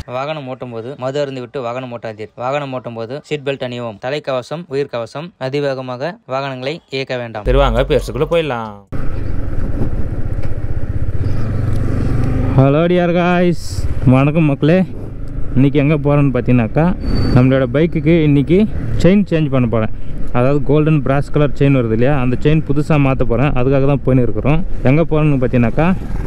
வாகனம் ஓட்டும் போது மது அருந்து விட்டு வாகனம் ஓட்டாதீர் வாகனம் ஓட்டும் போது சீட் பெல்ட் அணியவும் தலைக்கவசம் உயிர் கவசம் அதிவேகமாக வாகனங்களை இயக்க வேண்டாம் சரி வாங்க பெருசுக்குள்ளே போயிடலாம் ஹலோ டியர் காய்ஸ் வணக்கம் மக்களே இன்றைக்கி எங்கே போகிறேன்னு பார்த்தீங்கன்னாக்கா நம்மளோட பைக்குக்கு இன்றைக்கி செயின் சேஞ்ச் பண்ண போகிறேன் அதாவது கோல்டன் பிராஸ் கலர் செயின் வருது இல்லையா அந்த செயின் புதுசாக மாற்ற போகிறேன் அதுக்காக தான் போயின்னு இருக்கிறோம் எங்கே போகிறோன்னு பார்த்தீங்கன்னாக்கா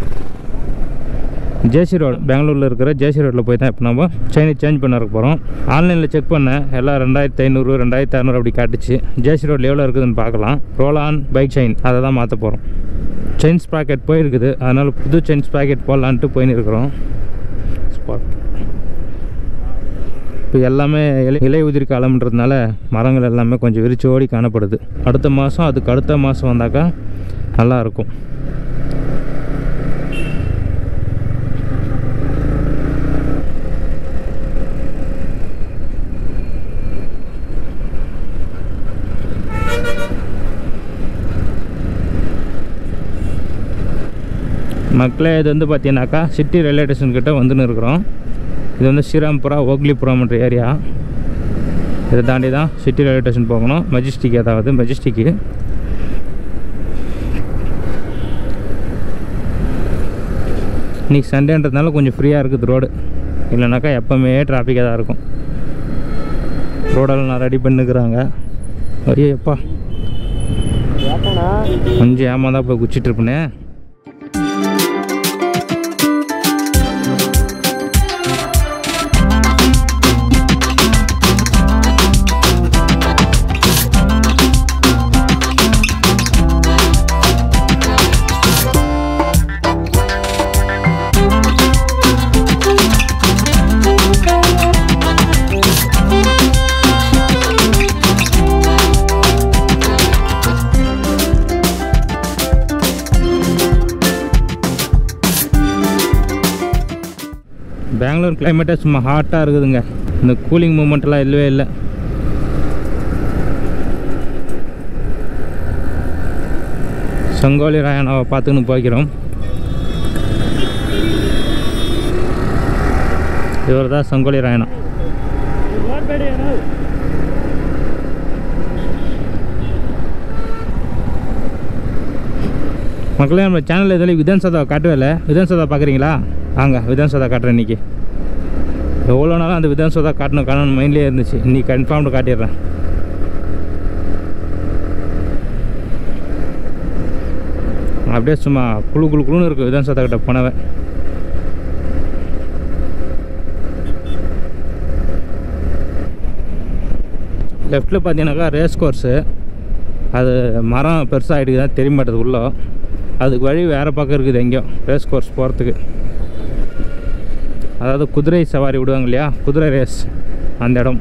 ஜேசி ரோடு பெங்களூரில் இருக்கிற ஜேசி ரோட்டில் போய் தான் இப்போ நம்ம செயினை சேஞ்ச் பண்ண இருக்க போகிறோம் ஆன்லைனில் செக் பண்ணேன் எல்லாம் ரெண்டாயிரத்தி ஐநூறு ரெண்டாயிரத்தி அறநூறு அப்படி காட்டுச்சு ஜேசி ரோட்டில் எவ்வளோ இருக்குதுன்னு பார்க்கலாம் ரோலான் பைக் செயின் அதை தான் மாற்ற போகிறோம் செயின் ஸ்ப்ராக்கெட் போயிருக்குது அதனால் புது செயின் ஸ்ப்ராக்கெட் போடலான்ட்டு போயின்னு இருக்கிறோம் ஸ்பாட் இப்போ எல்லாமே இலை இலை உதிர் காலம்ன்றதுனால மரங்கள் எல்லாமே கொஞ்சம் விரிச்சு ஓடி காணப்படுது அடுத்த மாதம் அதுக்கு அடுத்த மாதம் வந்தாக்கா நல்லா இருக்கும் மக்களே இது வந்து பார்த்தீங்கன்னாக்கா சிட்டி ரயில்வே ஸ்டேஷன் கிட்ட வந்துன்னு இருக்கிறோம் இது வந்து ஸ்ரீராம்புரா ஓக்லிபுரம்ன்ற ஏரியா இதை தாண்டி தான் சிட்டி ரயில்வே ஸ்டேஷன் போகணும் மெஜிஸ்டிக் ஏதாவது மெஜிஸ்டிக்கு இன்னைக்கு சண்டேன்றதுனால கொஞ்சம் ஃப்ரீயாக இருக்குது ரோடு இல்லைனாக்கா எப்போவுமே டிராஃபிக்காக தான் இருக்கும் ரோடெல்லாம் ரெடி பண்ணிக்கிறாங்க ஐயோ எப்பா கொஞ்சம் ஏமா போய் குச்சிட்டு இருப்பேனே பெங்களூர் கிளைமேட்டே சும்மா ஹாட்டாக இருக்குதுங்க இந்த கூலிங் மூமெண்ட்லாம் இல்லவே இல்லை சங்கோலி ராயனாவை பார்த்துக்கின்னு போய்க்கிறோம் இவர் தான் சங்கோலி ராயனா மக்களே நம்ம சேனலில் இதில் விதான் சதா காட்டவே இல்லை விதான் சதா பார்க்குறீங்களா வாங்க விதான் சதா காட்டுறேன் இன்றைக்கி எவ்வளோ நாளும் அந்த விதான் சதா காட்டணும் காட்டணும் மைண்ட்லேயே இருந்துச்சு இன்னைக்கு கன்ஃபார்ம்டு காட்டிடுறேன் அப்படியே சும்மா குழு குழு குழுன்னு இருக்குது விதான் சதா கிட்ட போனவன் லெஃப்ட்டில் பார்த்தீங்கன்னாக்கா ரேஸ் கோர்ஸு அது மரம் பெருசாகிடுது தான் தெரிய மாட்டேது உள்ளே அதுக்கு வழி வேறு பக்கம் இருக்குது எங்கேயோ ரேஸ் கோர்ஸ் போகிறதுக்கு அதாவது குதிரை சவாரி விடுவாங்க இல்லையா குதிரை ரேஸ் அந்த இடம்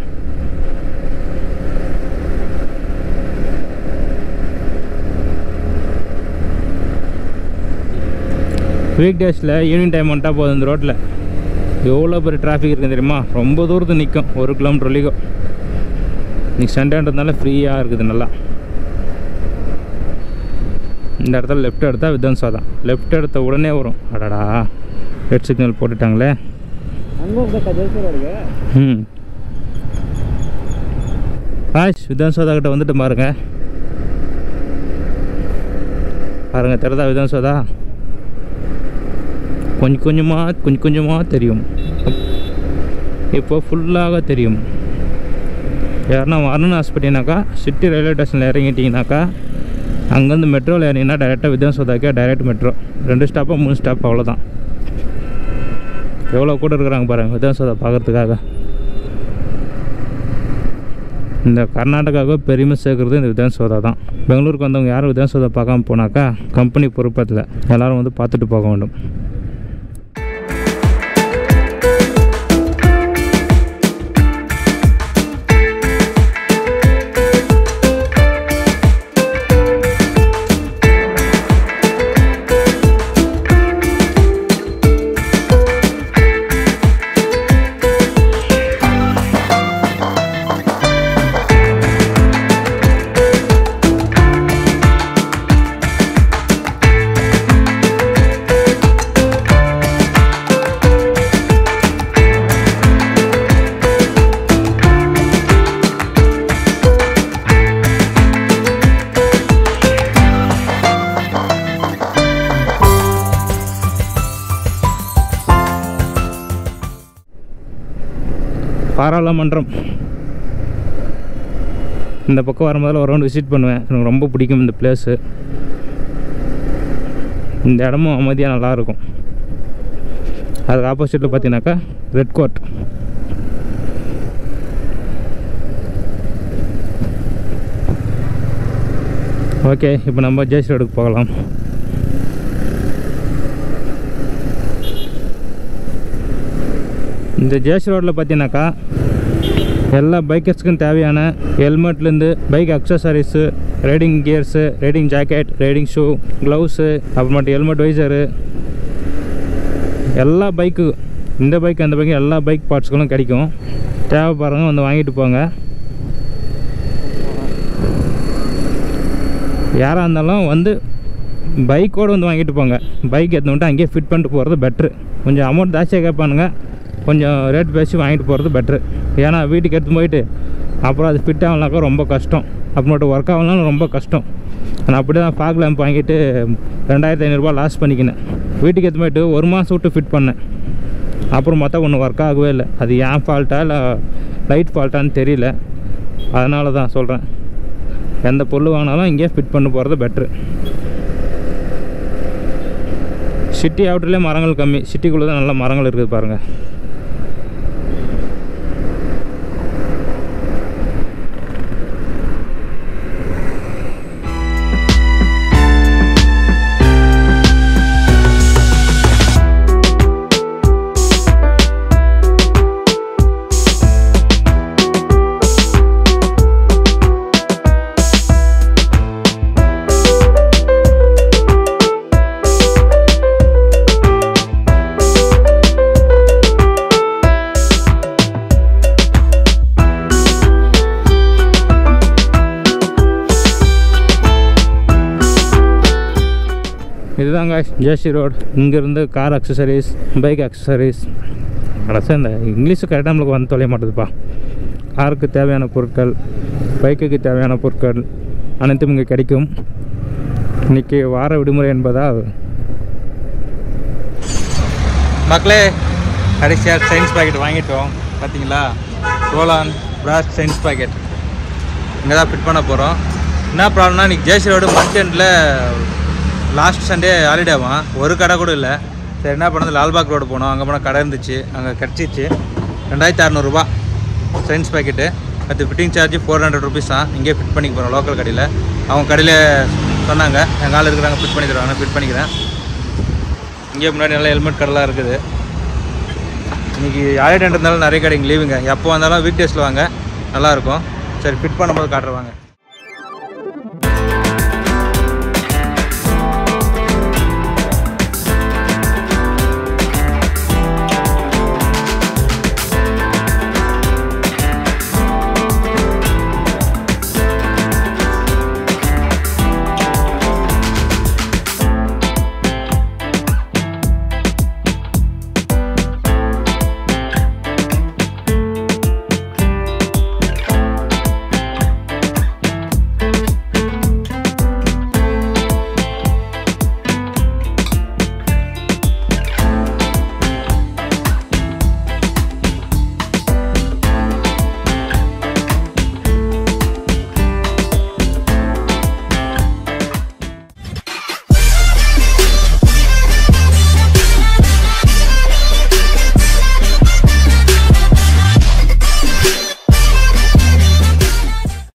வீக் டேஸில் ஈவினிங் டைம் வந்துட்டால் போதும் இந்த ரோட்டில் எவ்வளோ பெரிய டிராஃபிக் இருக்குது தெரியுமா ரொம்ப தூரத்துக்கு நிற்கும் ஒரு கிலோமீட்டர் வரைக்கும் இன்னைக்கு சண்டேன்றதுனால ஃப்ரீயாக இருக்குது நல்லா இந்த இடத்துல லெஃப்ட் எடுத்தால் விதன்சா தான் லெஃப்ட் எடுத்த உடனே வரும் அடடா ரெட் சிக்னல் போட்டுட்டாங்களே ம் ஆஷ் விதான்சோதா கிட்ட வந்துட்டு பாருங்க பாருங்க தெரிதா விதான்சோதா கொஞ்சம் கொஞ்சமாக கொஞ்சம் கொஞ்சமாக தெரியும் இப்போ ஃபுல்லாக தெரியும் யாருன்னா வரணும்னு ஆசைப்பட்டீங்கன்னாக்கா சிட்டி ரயில்வே ஸ்டேஷனில் இறங்கிட்டீங்கன்னாக்கா அங்கேருந்து மெட்ரோவில் ஏறினீங்கன்னா டேரெக்டாக வித்யாசோதாக்கே டைரக்ட் மெட்ரோ ரெண்டு ஸ்டாப்போ மூணு ஸ்டாப் அவ்வளோதான் எவ்வளோ கூட இருக்கிறாங்க பாருங்கள் வித்யாசோதா பார்க்குறதுக்காக இந்த கர்நாடகாவுக்கு பெருமை சேர்க்குறது இந்த வித்யாசோதா தான் பெங்களூருக்கு வந்தவங்க யாரும் வித்யாசோதா பார்க்காம போனாக்கா கம்பெனி பொறுப்பத்தில் எல்லோரும் வந்து பார்த்துட்டு போக வேண்டும் பாராளுமன்றம் இந்த பக்கம் வரும்போதில் ஒரு ரவுண்ட் விசிட் பண்ணுவேன் எனக்கு ரொம்ப பிடிக்கும் இந்த பிளேஸு இந்த இடமும் அமைதியாக நல்லாயிருக்கும் அதுக்கு ஆப்போசிட்டில் பார்த்தீங்கன்னாக்கா ரெட் கோட் ஓகே இப்போ நம்ம ஜேசி ரோடுக்கு போகலாம் இந்த ஜேசி ரோட்டில் பார்த்தீங்கன்னாக்கா எல்லா பைக்கர்ஸ்க்கும் தேவையான ஹெல்மெட்லேருந்து bike accessories riding gears riding jacket riding shoe gloves அப்புறமேட்டு ஹெல்மெட் வைசரு எல்லா பைக்கு இந்த பைக் அந்த பைக் எல்லா பைக் பார்ட்ஸ்களும் கிடைக்கும் தேவைப்படுறவங்க வந்து வாங்கிட்டு போங்க யாராக இருந்தாலும் வந்து பைக்கோடு வந்து வாங்கிட்டு போங்க பைக் எடுத்து வந்துட்டு அங்கேயே ஃபிட் பண்ணிட்டு போகிறது பெட்ரு கொஞ்சம் அமௌண்ட் ஜாஸ்தியாக கேட்பானுங்க கொஞ்சம் ரேட் பேசி வாங்கிட்டு போகிறது பெட்ரு ஏன்னா வீட்டுக்கு எடுத்து போயிட்டு அப்புறம் அது ஃபிட் ஆகலனாக்கா ரொம்ப கஷ்டம் அப்புறமேட்டு ஒர்க் ஆகலனாலும் ரொம்ப கஷ்டம் நான் அப்படி தான் ஃபாக் லேம்ப் வாங்கிட்டு ரெண்டாயிரத்தி ஐநூறுரூவா லாஸ் பண்ணிக்கினேன் வீட்டுக்கு எடுத்து போயிட்டு ஒரு மாதம் விட்டு ஃபிட் பண்ணேன் அப்புறம் மொத்தம் ஒன்றும் ஒர்க் ஆகவே இல்லை அது ஏன் ஃபால்ட்டா இல்லை லைட் ஃபால்ட்டான்னு தெரியல அதனால தான் சொல்கிறேன் எந்த பொருள் வாங்கினாலும் இங்கேயே ஃபிட் பண்ணி போகிறது பெட்ரு சிட்டி அவுட்டர்லேயே மரங்கள் கம்மி சிட்டிக்குள்ளே தான் நல்ல மரங்கள் இருக்குது பாருங்கள் இதுதாங்க ஜேசி ரோட் இங்கேருந்து கார் அக்சசரிஸ் பைக் அக்சசரிஸ் கடைசியாக இந்த இங்கிலீஷு கரெக்டாக நம்மளுக்கு வந்து தொலைய மாட்டேதுப்பா காருக்கு தேவையான பொருட்கள் பைக்குக்கு தேவையான பொருட்கள் அனைத்தும் இங்கே கிடைக்கும் இன்றைக்கி வார விடுமுறை என்பதால் மக்களே கடைசியாக சயின்ஸ் பாக்கெட் வாங்கிட்டோம் பார்த்தீங்களா ரோலான் பிராஸ் சயின்ஸ் பாக்கெட் இங்கே தான் ஃபிட் பண்ண போகிறோம் என்ன ப்ராப்ளம்னா இன்றைக்கி ஜேசி ரோடு மந்த் எண்டில் லாஸ்ட் சண்டே ஹாலிடேவான் ஒரு கடை கூட இல்லை சரி என்ன பண்ணது லால்பாக் ரோடு போனோம் அங்கே போனால் கடை இருந்துச்சு அங்கே கிடச்சிச்சு ரெண்டாயிரத்தி அறநூறுபா சயின்ஸ் பாக்கெட்டு அது fitting charge four hundred rupees தான் இங்கேயே ஃபிட் பண்ணிக்க போகிறோம் லோக்கல் கடையில் அவங்க கடையில் சொன்னாங்க எங்கள் ஆள் இருக்கிறாங்க ஃபிட் பண்ணி தருவாங்க ஃபிட் பண்ணிக்கிறேன் இங்கே முன்னாடி நல்லா ஹெல்மெட் கடைலாம் இருக்குது இன்றைக்கி ஹாலிடே இருந்தாலும் நிறைய கடை இங்கே லீவுங்க எப்போ வந்தாலும் வீக் டேஸில் வாங்க நல்லாயிருக்கும் சரி ஃபிட் பண்ணும்போது காட்டுறவாங்க